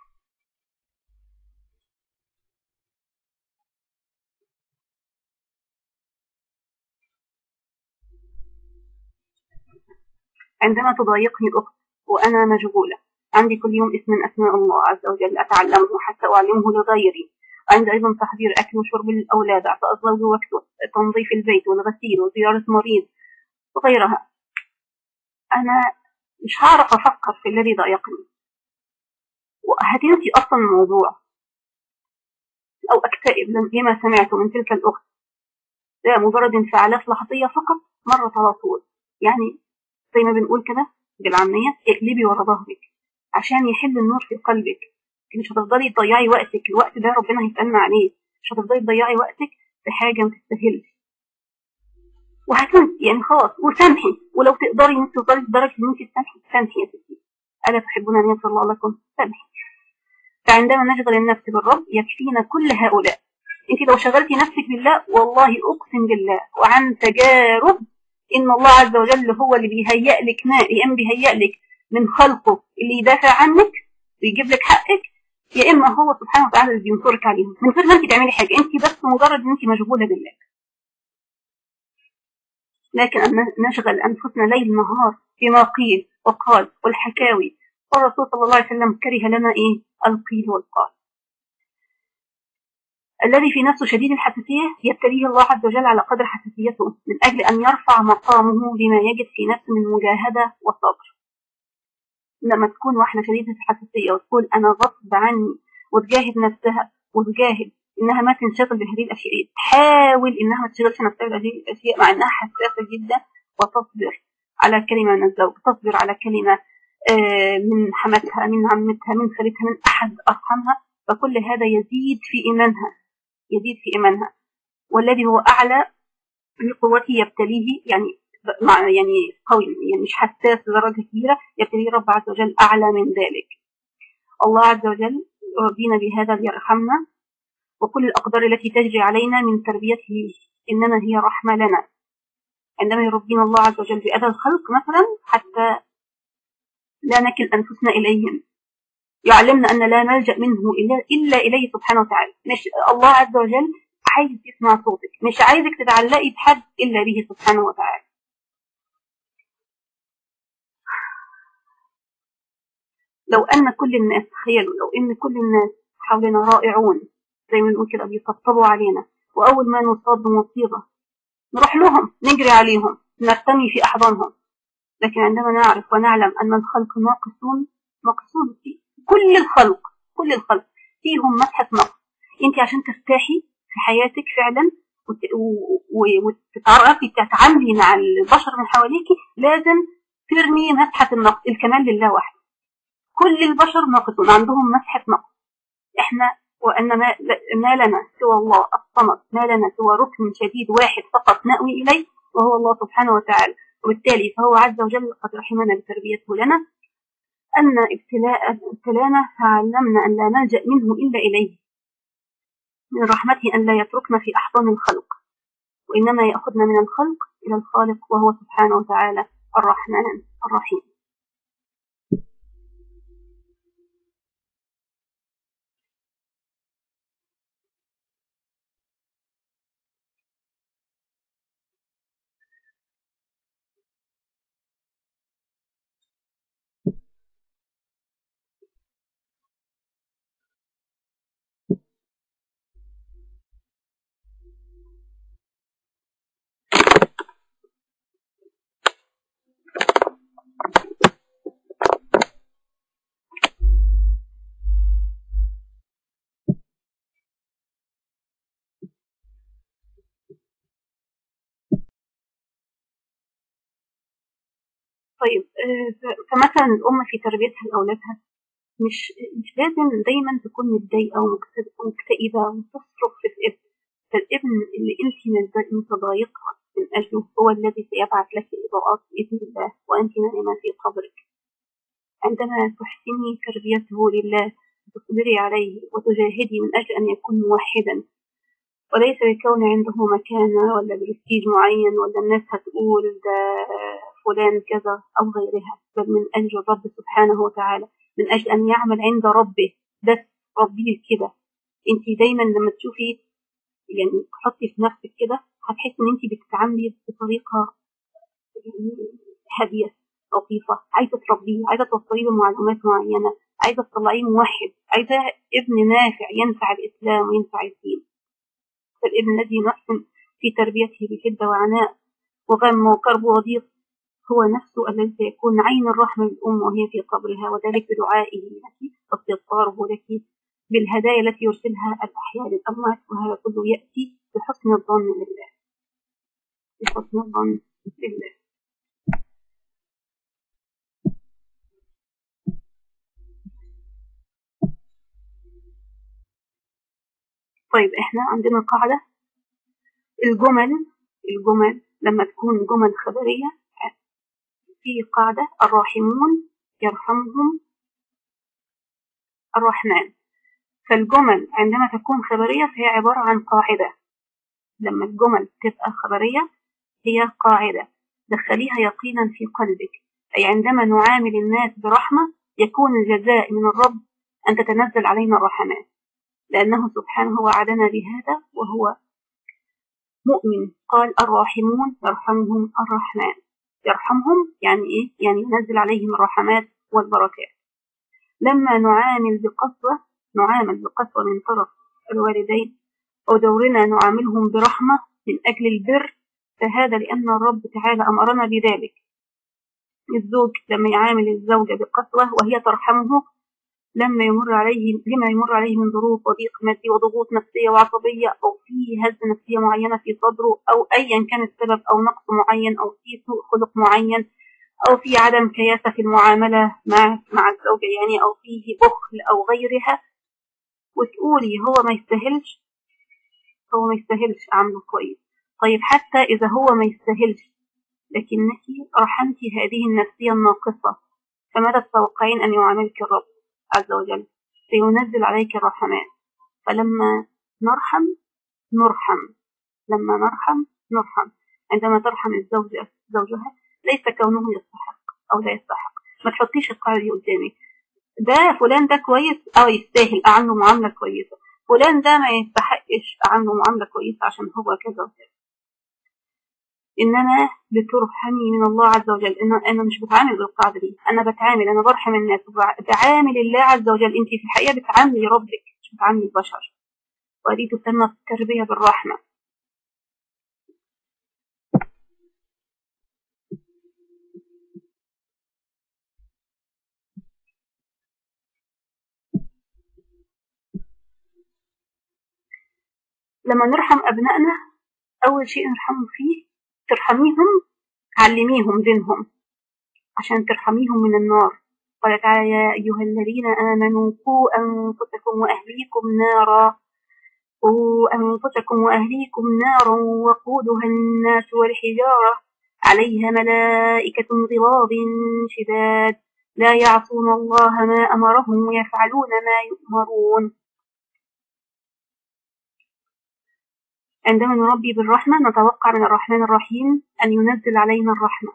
عندما تضايقني الأخت وأنا مشغولة عندي كل يوم اسم من أسماء الله عز وجل أتعلمه حتى أعلمه لغيري عندي أيضا تحضير أكل وشرب للأولاد أعطاء الزوج وقته تنظيف البيت والغسيل وزيارة مريض وغيرها أنا مش هعرف أفكر في الذي ضايقني وهتنسي أصلا الموضوع أو أكتئب لما سمعته من تلك الأخت ده مجرد انفعالات لحظية فقط مرت على طول يعني زي ما بنقول كده بالعامية اقلبي ورا ظهرك عشان يحل النور في قلبك مش هتفضلي تضيعي وقتك الوقت ده ربنا هيسألنا عليه مش هتفضلي تضيعي وقتك في حاجة ما تستاهلش وهتنسي يعني خلاص وسامحي ولو تقدري انت توصلي لدرجة ان انت تسامحي سامحي يا ستي ألا تحبون أن يغفر الله لكم سامحي فعندما نشغل النفس بالرب يكفينا كل هؤلاء انت لو شغلتي نفسك بالله والله اقسم بالله وعن تجارب ان الله عز وجل هو اللي بيهيئ لك ما يا اما بيهيئ لك من خلقه اللي يدافع عنك ويجيب لك حقك يا اما هو سبحانه وتعالى اللي بينصرك عليهم من غير ما انت تعملي حاجه انت بس مجرد ان انت مشغوله بالله لكن أن نشغل انفسنا ليل نهار بما قيل وقال والحكاوي والرسول صلى الله عليه وسلم كره لنا ايه القيل والقال الذي في نفسه شديد الحساسية يبتليه الله عز وجل على قدر حساسيته من أجل أن يرفع مقامه بما يجد في نفسه من مجاهدة وصبر لما تكون واحدة شديدة الحساسية وتقول أنا غصب عني وتجاهد نفسها وتجاهد إنها ما تنشغل بهذه الأشياء تحاول إنها ما تشغلش نفسها بهذه الأشياء مع إنها حساسة جدا وتصبر على كلمة من الزوج تصبر على كلمة من حماتها من عمتها من خالتها من أحد أرحامها فكل هذا يزيد في إيمانها يزيد في إيمانها والذي هو أعلى بقوته يبتليه يعني مع يعني قوي يعني مش حساس لدرجة كبيرة يبتليه رب عز وجل أعلى من ذلك الله عز وجل يرضينا بهذا ليرحمنا وكل الأقدار التي تجري علينا من تربيته إنما هي رحمة لنا عندما يربينا الله عز وجل بأذى الخلق مثلا حتى لا نكل أنفسنا إليهم يعلمنا أن لا نلجأ منه إلا, إلا إليه سبحانه وتعالى مش الله عز وجل عايز يسمع صوتك مش عايزك تتعلقي بحد إلا به سبحانه وتعالى لو أن كل الناس تخيلوا لو أن كل الناس حولنا رائعون زي ما نقول كده بيطبطبوا علينا وأول ما نصاب بمصيبة نروح لهم نجري عليهم نرتمي في أحضانهم لكن عندما نعرف ونعلم أن الخلق ناقصون ناقصون في كل الخلق كل الخلق فيهم مسحة نقص انت عشان ترتاحي في حياتك فعلا وت- و- و- وتتعرفي تتعاملي مع البشر من حواليكي لازم ترمي مسحة النقص الكمال لله وحده كل البشر ناقصون عندهم مسحة نقص احنا وان ما, ما لنا سوى الله الصمد ما لنا سوى ركن شديد واحد فقط نأوي اليه وهو الله سبحانه وتعالى وبالتالي فهو عز وجل قد رحمنا بتربيته لنا أن ابتلاء ابتلانا فعلمنا أن لا نلجأ منه إلا إليه من رحمته أن لا يتركنا في أحضان الخلق وإنما يأخذنا من الخلق إلى الخالق وهو سبحانه وتعالى الرحمن الرحيم طيب آه، ف- فمثلا الأم في تربيتها لأولادها مش مش لازم دايما تكون متضايقة ومكت- ومكتئبة وتصرخ في الابن فالابن اللي انت متض- متضايقة من أجله هو الذي سيبعث لك الإضاءات بإذن الله وأنت نائمة في قبرك عندما تحسني تربيته لله وتصبري عليه وتجاهدي من أجل أن يكون موحدا وليس بكون عنده مكانة ولا برستيج معين ولا الناس هتقول ده فلان كذا أو غيرها بل من أجل الرب سبحانه وتعالى من أجل أن يعمل عند ربه بس ربيه كده انت دايما لما تشوفي يعني تحطي في نفسك كده هتحسي ان انت بتتعاملي بطريقة يعني هادية لطيفة عايزة تربيه عايزة توصلي له معلومات معينة عايزة تطلعيه موحد عايزة ابن نافع ينفع الإسلام وينفع الدين فالابن الذي نحسن في تربيته بشدة وعناء وغم وكرب وضيق هو نفسه الذي سيكون عين الرحمة للأم وهي في قبرها وذلك بدعائه لك واستغفاره لك بالهدايا التي يرسلها الأحياء للأموات وهذا كله يأتي بحسن الظن لله بحسن الظن لله طيب احنا عندنا قاعدة الجمل الجمل لما تكون جمل خبرية في قاعدة الراحمون يرحمهم الرحمن فالجمل عندما تكون خبرية فهي عبارة عن قاعدة لما الجمل تبقى خبرية هي قاعدة دخليها يقينا في قلبك أي عندما نعامل الناس برحمة يكون الجزاء من الرب أن تتنزل علينا الرحمات لأنه سبحانه وعدنا بهذا وهو مؤمن قال الراحمون يرحمهم الرحمن يرحمهم يعني إيه؟ يعني ينزل عليهم الرحمات والبركات لما نعامل بقسوة نعامل بقسوة من طرف الوالدين أو دورنا نعاملهم برحمة من أجل البر فهذا لأن الرب تعالى أمرنا بذلك الزوج لما يعامل الزوجة بقسوة وهي ترحمه لما يمر عليه لما يمر عليه من ظروف وضيق مادي وضغوط نفسية وعصبية أو في هزة نفسية معينة في صدره أو أيا كان السبب أو نقص معين أو في سوء خلق معين أو في عدم كياسة في المعاملة مع مع الزوجة يعني أو فيه بخل أو غيرها وتقولي هو ما يستاهلش هو ما يستاهلش أعمله كويس طيب حتى إذا هو ما يستاهلش لكنك رحمتي هذه النفسية الناقصة فماذا تتوقعين أن يعاملك الرب عز وجل سينزل عليك الرحمات فلما نرحم نرحم لما نرحم نرحم عندما ترحم الزوجة زوجها ليس كونه يستحق أو لا يستحق ما تحطيش القاعدة دي قدامك ده فلان ده كويس أو يستاهل أعمله معاملة كويسة فلان ده ما يستحقش أعمله معاملة كويسة عشان هو كذا وكذا إنما بترحمي من الله عز وجل إن أنا مش بتعامل بالقاعدة دي أنا بتعامل أنا برحم الناس بعامل الله عز وجل أنت في الحقيقة بتعاملي ربك مش بتعاملي البشر وهذه تسمى التربية بالرحمة لما نرحم أبنائنا أول شيء نرحمهم فيه ترحميهم علميهم دينهم عشان ترحميهم من النار قال تعالى يا أيها الذين آمنوا قوا أنفسكم وأهليكم نارا قوا أنفسكم وأهليكم نارا وقودها الناس والحجارة عليها ملائكة غلاظ شداد لا يعصون الله ما أمرهم ويفعلون ما يؤمرون عندما نربي بالرحمة نتوقع من الرحمن الرحيم أن ينزل علينا الرحمة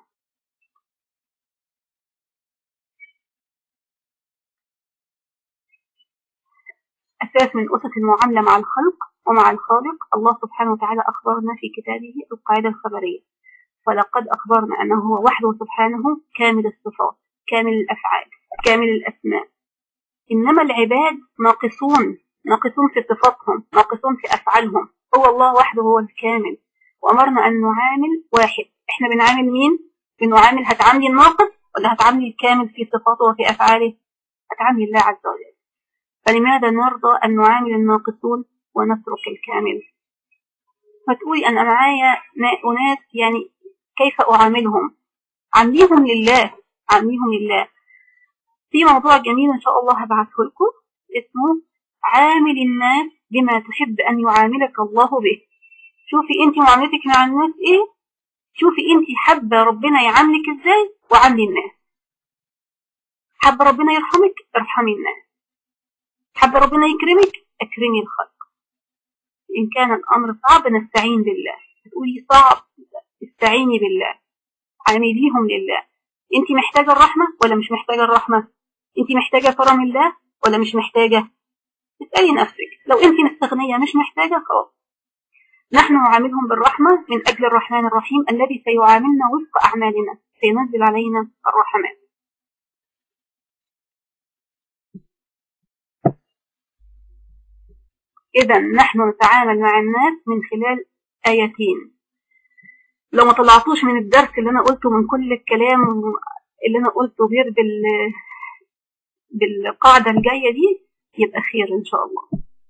أساس من أسس المعاملة مع الخلق ومع الخالق الله سبحانه وتعالى أخبرنا في كتابه القاعدة الخبرية فلقد أخبرنا أنه هو وحده سبحانه كامل الصفات كامل الأفعال كامل الأسماء إنما العباد ناقصون ناقصون في صفاتهم ناقصون في أفعالهم هو الله وحده هو الكامل وأمرنا أن نعامل واحد إحنا بنعامل مين؟ بنعامل هتعاملي الناقص ولا هتعاملي الكامل في صفاته وفي أفعاله؟ هتعاملي الله عز وجل فلماذا نرضى أن نعامل الناقصون ونترك الكامل فتقولي أنا معايا أناس يعني كيف أعاملهم عامليهم لله عامليهم لله في موضوع جميل إن شاء الله هبعثه لكم اسمه عامل الناس بما تحب أن يعاملك الله به شوفي أنت معاملتك مع الناس إيه شوفي أنت حابة ربنا يعاملك إزاي وعاملي الناس حابة ربنا يرحمك ارحمي الناس حابة ربنا يكرمك اكرمي الخلق إن كان الأمر صعب نستعين بالله تقولي صعب استعيني بالله عامليهم لله انت محتاجة الرحمة ولا مش محتاجة الرحمة انت محتاجة كرم الله ولا مش محتاجة اسألي نفسك لو انت مستغنية مش محتاجة خلاص نحن نعاملهم بالرحمة من أجل الرحمن الرحيم الذي سيعاملنا وفق أعمالنا سينزل علينا الرحمات إذا نحن نتعامل مع الناس من خلال آيتين لو ما طلعتوش من الدرس اللي أنا قلته من كل الكلام اللي أنا قلته غير بال بالقاعدة الجاية دي يبقى خير إن شاء الله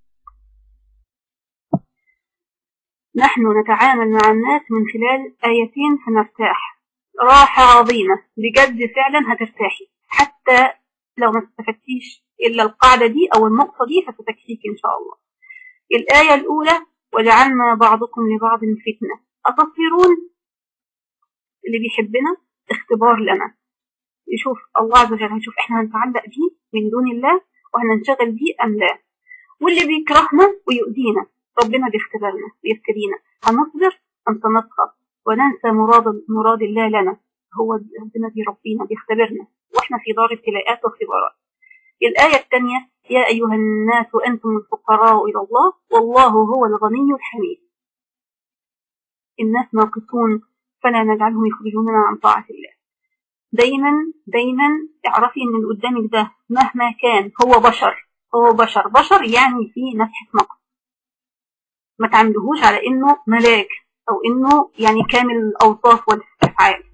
نحن نتعامل مع الناس من خلال آيتين فنرتاح راحة عظيمة بجد فعلا هترتاحي حتى لو ما استفدتيش إلا القاعدة دي أو النقطة دي فتتكفيك إن شاء الله الآية الأولى وجعلنا بعضكم لبعض فتنة أتصبرون اللي بيحبنا اختبار لنا يشوف الله عز وجل هيشوف احنا هنتعلق بيه من دون الله وهننشغل بيه أم لا واللي بيكرهنا ويؤذينا ربنا بيختبرنا بيبتلينا هنصبر أم سنسخط وننسى مراد مراد الله لنا هو ربنا بيربينا بيختبرنا واحنا في دار ابتلاءات واختبارات الآية الثانية يا أيها الناس أنتم الفقراء إلى الله والله هو الغني الحميد الناس ناقصون فلا نجعلهم يخرجوننا عن طاعة الله دايما دايما اعرفي ان اللي قدامك ده مهما كان هو بشر هو بشر بشر يعني فيه نفحة نقص ما تعاملهوش على انه ملاك او انه يعني كامل الاوصاف والافعال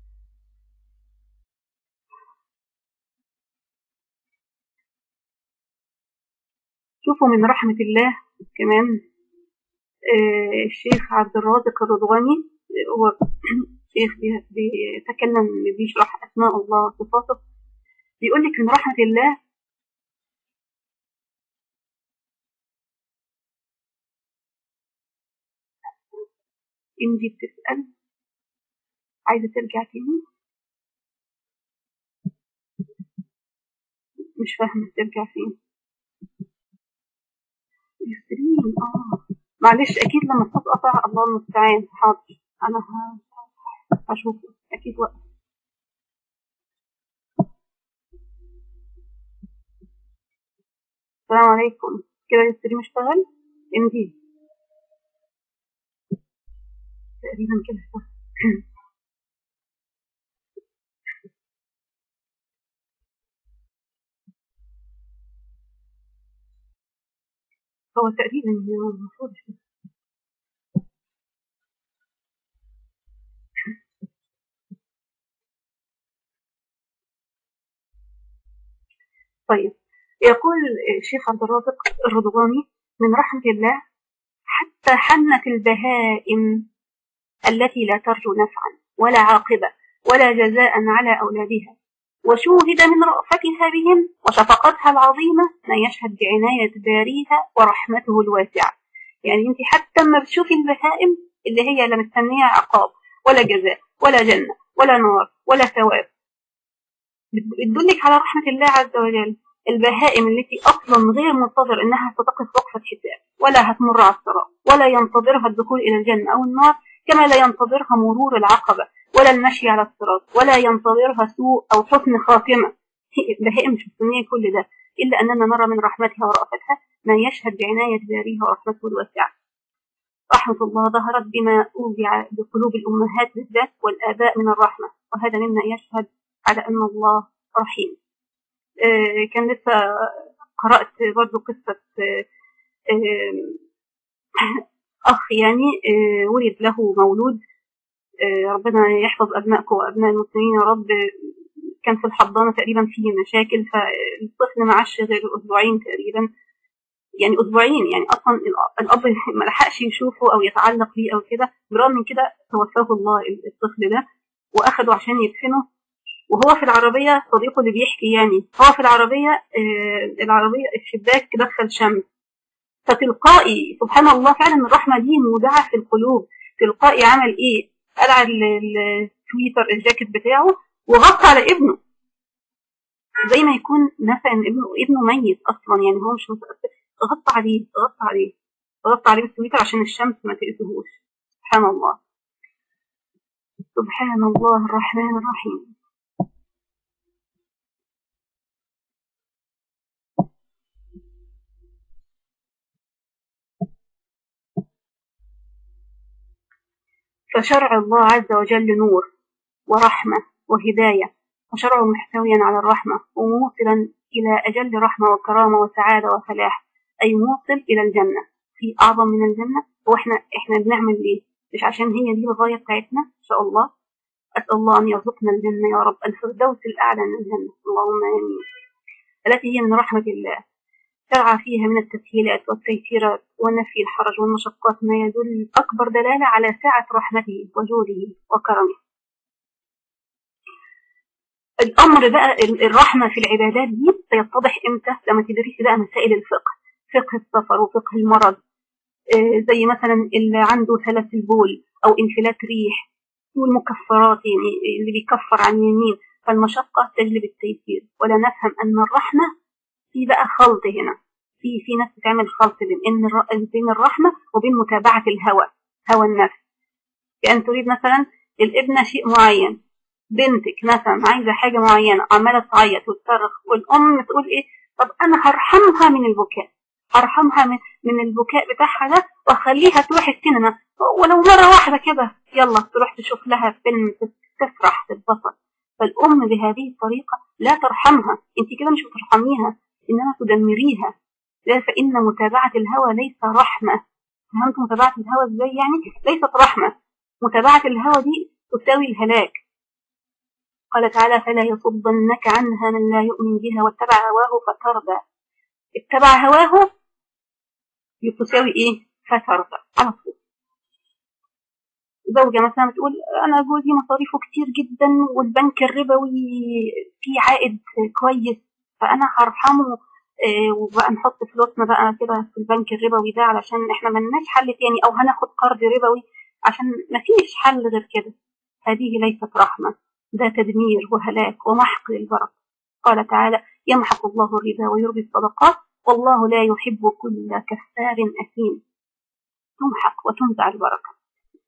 شوفوا من رحمة الله كمان آه الشيخ عبد الرازق الرضواني هو شيخ بيتكلم بيشرح أسماء الله وصفاته بيقول لك من رحمة الله إنجي بتسأل عايزة ترجع تاني مش فاهمة ترجع فين يسرين اه معلش اكيد لما الصوت قطع الله المستعان حاضر انا هشوف اكيد وقت السلام عليكم كده الستريم اشتغل انجي تقريبا كده اشتغل هو تقريبا المفروض طيب يقول الشيخ عبد الرازق الرضواني من رحمة الله حتى حنت البهائم التي لا ترجو نفعا ولا عاقبة ولا جزاء على أولادها وشوهد من رأفتها بهم وشفقتها العظيمة ما يشهد بعناية باريها ورحمته الواسعة يعني انت حتى لما بتشوفي البهائم اللي هي لا مستنية عقاب ولا جزاء ولا جنة ولا نار ولا ثواب بتدلك على رحمة الله عز وجل البهائم التي أصلا غير منتظر إنها ستقف وقفة حساب ولا هتمر على الصراط ولا ينتظرها الدخول إلى الجنة أو النار كما لا ينتظرها مرور العقبة ولا المشي على الصراط ولا ينتظرها سوء أو حسن خاتمة البهائم مش مستنية كل ده إلا أننا نرى من رحمتها ورأفتها ما يشهد بعناية باريها ورحمته الواسعة رحمة الله ظهرت بما أوضع بقلوب الأمهات بالذات والآباء من الرحمة وهذا مما يشهد على أن الله رحيم آه كان لسه قرأت برضو قصة آه آه أخ يعني ولد له مولود ربنا يحفظ أبنائكم وأبناء المسلمين يا رب كان في الحضانة تقريبا في مشاكل فالطفل ما عاش غير أسبوعين تقريبا يعني أسبوعين يعني أصلا الأب ما لحقش يشوفه أو يتعلق بيه أو كده برغم من كده توفاه الله الطفل ده وأخده عشان يدفنه وهو في العربية صديقه اللي بيحكي يعني هو في العربية آه العربية الشباك دخل شمس فتلقائي سبحان الله فعلا الرحمة دي مودعة في القلوب تلقائي عمل ايه قلع التويتر الجاكيت بتاعه وغطى على ابنه زي ما يكون نفى ان ابنه ابنه ميت اصلا يعني هو مش متأثر غطى عليه غطى عليه غطى عليه بالتويتر عشان الشمس ما تأذيهوش سبحان الله سبحان الله الرحمن الرحيم فشرع الله عز وجل نور ورحمة وهداية وشرعه محتويا على الرحمة وموصلا إلى أجل رحمة وكرامة وسعادة وفلاح أي موصل إلى الجنة في أعظم من الجنة وإحنا إحنا بنعمل ليه مش عشان هي دي الغاية بتاعتنا إن شاء الله أسأل الله أن يرزقنا الجنة يا رب الفردوس الأعلى من الجنة اللهم آمين التي هي من رحمة الله شرع فيها من التسهيلات والتيسيرات ونفي الحرج والمشقات ما يدل أكبر دلالة على سعة رحمته وجوده وكرمه الأمر بقى الرحمة في العبادات دي سيتضح إمتى لما تدرسي بقى مسائل الفقه فقه السفر وفقه المرض آه زي مثلا اللي عنده سلاسل بول أو انفلات ريح والمكفرات يعني اللي بيكفر عن يمين فالمشقة تجلب التيسير ولا نفهم أن الرحمة في بقى خلط هنا في في ناس بتعمل خلط بين ان بين الرحمه وبين متابعه الهوى هوى النفس بان تريد مثلا الابنه شيء معين بنتك مثلا عايزه حاجه معينه عماله تعيط وتصرخ والام تقول ايه طب انا هرحمها من البكاء هرحمها من, من البكاء بتاعها ده واخليها تروح السينما ولو مره واحده كده يلا تروح تشوف لها فيلم تفرح تتبسط فالام بهذه الطريقه لا ترحمها انت كده مش بترحميها إنما تدمريها لا فإن متابعة الهوى ليس رحمة فهمت متابعة الهوى إزاي يعني ليست رحمة متابعة الهوى دي تساوي الهلاك قال تعالى فلا يصدنك عنها من لا يؤمن بها واتبع هواه فترضى اتبع هواه تساوي ايه فترضى على طول زوجة مثلا بتقول أنا جوزي مصاريفه كتير جدا والبنك الربوي فيه عائد كويس فانا هرحمه إيه وبقى نحط فلوسنا بقى كده في البنك الربوي ده علشان احنا ملناش حل تاني او هناخد قرض ربوي عشان مفيش حل غير كده هذه ليست رحمة ده تدمير وهلاك ومحق للبركة قال تعالى يمحق الله الربا ويربي الصدقات والله لا يحب كل كفار أثيم تمحق وتنزع البركة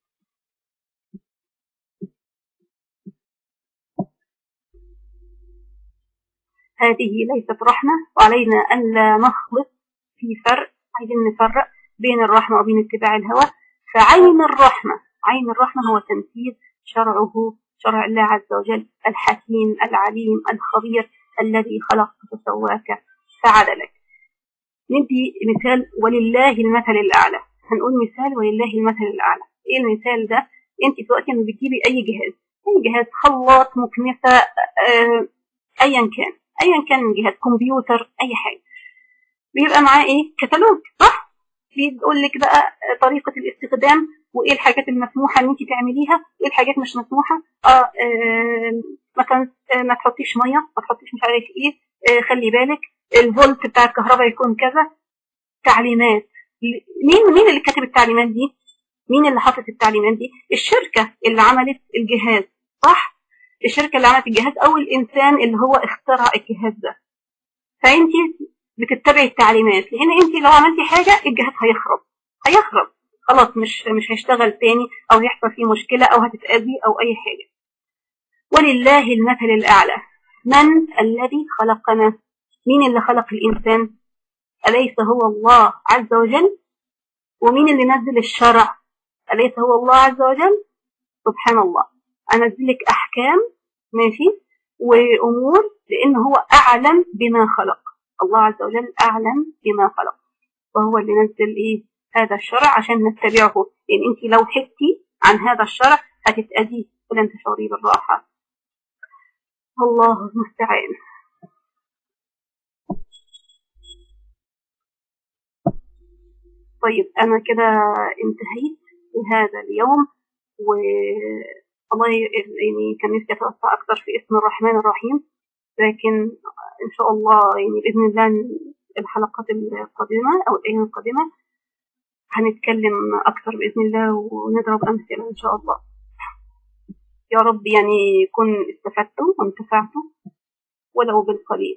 هذه ليست رحمة وعلينا ألا نخلط في فرق عايزين نفرق بين الرحمة وبين اتباع الهوى فعين الرحمة عين الرحمة هو تنفيذ شرعه شرع الله عز وجل الحكيم العليم الخبير الذي خلقك فسواك فعدلك ندي مثال ولله المثل الأعلى هنقول مثال ولله المثل الأعلى ايه المثال ده انت دلوقتي لما بتجيبي اي جهاز اي جهاز خلاط مكنسة آه ايا كان ايا كان من جهاز كمبيوتر اي حاجه بيبقى معاه ايه كتالوج صح بيقول لك بقى طريقه الاستخدام وايه الحاجات المسموحه ان انت تعمليها وايه الحاجات مش مسموحه اه, آه مثلا آه ما تحطيش ميه ما تحطيش مش عارف ايه آه خلي بالك الفولت بتاع الكهرباء يكون كذا تعليمات مين مين اللي كاتب التعليمات دي مين اللي حاطط التعليمات دي الشركه اللي عملت الجهاز صح الشركه اللي عملت الجهاز او الانسان اللي هو اخترع الجهاز ده فانت بتتبعي التعليمات لان انت لو عملتي حاجه الجهاز هيخرب هيخرب خلاص مش مش هيشتغل تاني او هيحصل فيه مشكله او هتتاذي او اي حاجه ولله المثل الاعلى من الذي خلقنا مين اللي خلق الانسان اليس هو الله عز وجل ومين اللي نزل الشرع اليس هو الله عز وجل سبحان الله انزل لك احكام ماشي وامور لان هو اعلم بما خلق الله عز وجل اعلم بما خلق وهو اللي نزل ايه هذا الشرع عشان نتبعه لان انت لو حدتي عن هذا الشرع هتتاذي ولن تشعري بالراحه الله المستعان طيب انا كده انتهيت بهذا اليوم و الله يعني كان نفسي اتوسع اكثر في اسم الرحمن الرحيم لكن ان شاء الله يعني باذن الله الحلقات القادمه او الايام القادمه هنتكلم اكثر باذن الله ونضرب امثله ان شاء الله يا رب يعني يكون استفدتم وانتفعتم ولو بالقليل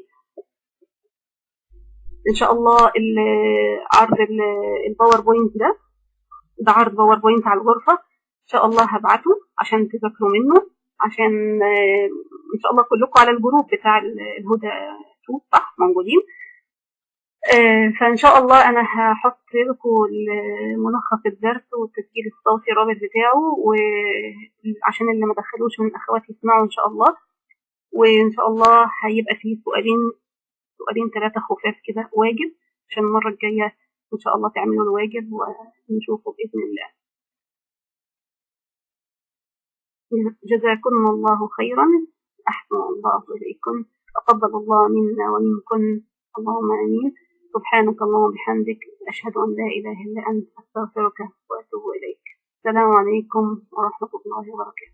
ان شاء الله عرض الباوربوينت ده ده عرض باوربوينت على الغرفه ان شاء الله هبعته عشان تذاكروا منه عشان ان شاء الله كلكم على الجروب بتاع الهدى شوف صح موجودين فان شاء الله انا هحط لكم ملخص الدرس والتسجيل الصوتي الرابط بتاعه وعشان اللي ما دخلوش من اخواتي يسمعوا ان شاء الله وان شاء الله هيبقى فيه سؤالين سؤالين ثلاثه خفاف كده واجب عشان المره الجايه ان شاء الله تعملوا الواجب ونشوفه باذن الله جزاكم الله خيرا أحسن الله إليكم تقبل الله منا ومنكم اللهم آمين سبحانك اللهم وبحمدك أشهد أن لا إله إلا أنت أستغفرك وأتوب إليك السلام عليكم ورحمة الله وبركاته